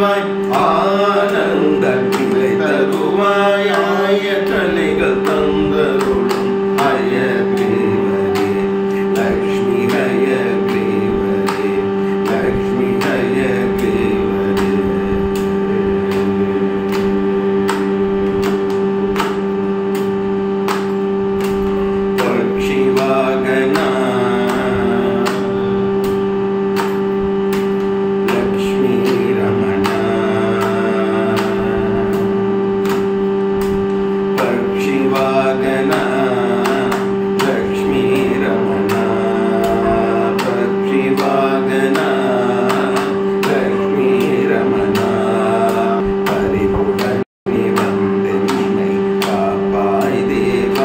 புரிவாய் ஆனந்த நிலை தருவாய் ஆய கலைகள் தந்தருளும் அயக்ரீவரே லக்ஷ்மி ஹயக்ரீவரே லக்ஷ்மி ஹயக்ரீவரே पक्षिवागना लक्ष्मीरमणा पक्षिवागना लक्ष्मीरमणा पक्षिवागना लक्ष्मीरमणा परिपुरनि वन्दे कापाय देवा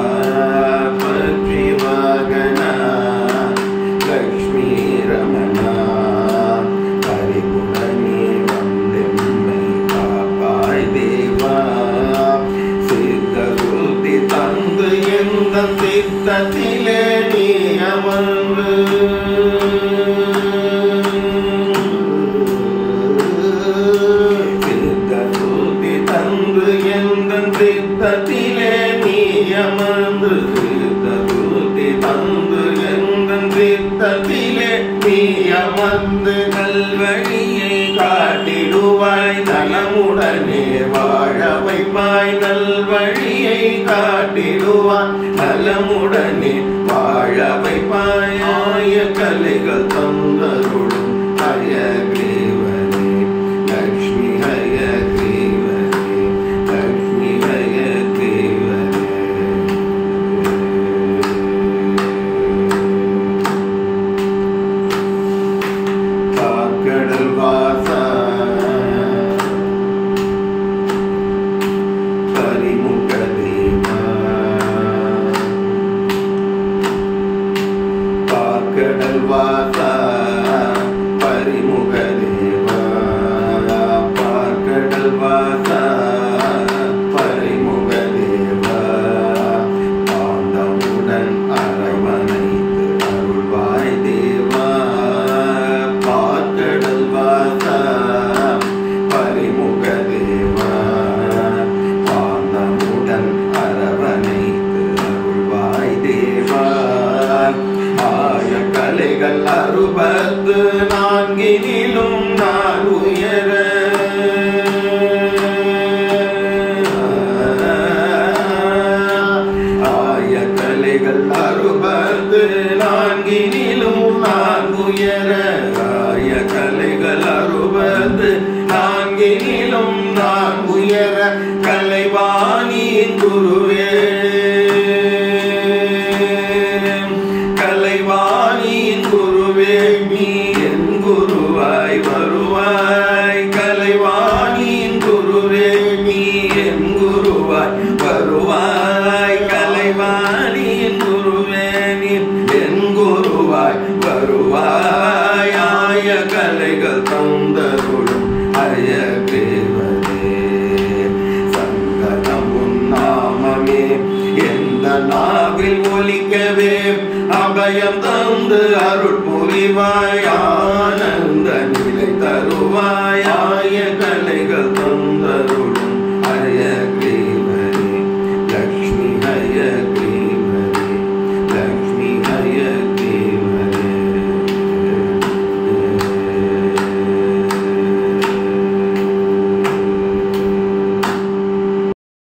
पक्षिवागना लक्ष्मीरमणा परिपुरनि वन्दे कापाय देवा சித்தருதி தந்து எந்த சித்தத்திலே நீ அமர்ந்து சித்தருதி தந்து எந்த சித்தத்திலே நீ அமர்ந்து சித்தருதி தந்து எந்த சித்தத்திலே நீ அமர்ந்து நல்வழியை காட்டிடுவாய் நலமுடனே வாழ வைப்பாய் நல்வழியை காட்டிடுவாய் நலமுடனே வாழ வைப்பாய் ஆய கலைகள் தந்தருளும் ஹயக்ரீவனே லக்ஷ்மி ஹயக்ரீவனே லக்ஷ்மி ஹயக்ரீவனே காக்கடல் வாசா பரிமுக தேவா காக்கடல் வாசா பரிமுக தேவா பார்க்கடல் வாசா பரிமுக தேவா ஆண்டமுடன் அரவணைத்து அருள்வாய் தேவா பார்க்கடல் வாசா பரிமுக தேவா ஆண்டமுடன் அரவணைத்து அருள்வாய் தேவா ஆய கலைகள் அறுபத்து நான்கினிலும் நான் உயர ஆய கலைகள் அறுபத்து நான்கினிலும் நான் உயர ஆய கலைகள் அறுபது நான்கினிலும் நான் உயர கலைவாணியின் குருவே கலைவாணியின் குருவே நீ என் குருவாய் வருவாய் கலைவாணியின் குருவே நீ என் குருவாய் வருவாய் கலைவாணியின் குருவே நீ என் குருவாய் வருவாய் ஆய கலைகள் தந்தருளும் அயகேவரே சங்கடம் உன் நாமமே எந்த நாவில் ஒலிக்கவே அபயம் தந்து அருள் புரிவாய் ஆனந்த நிலை தருவாய் ஆய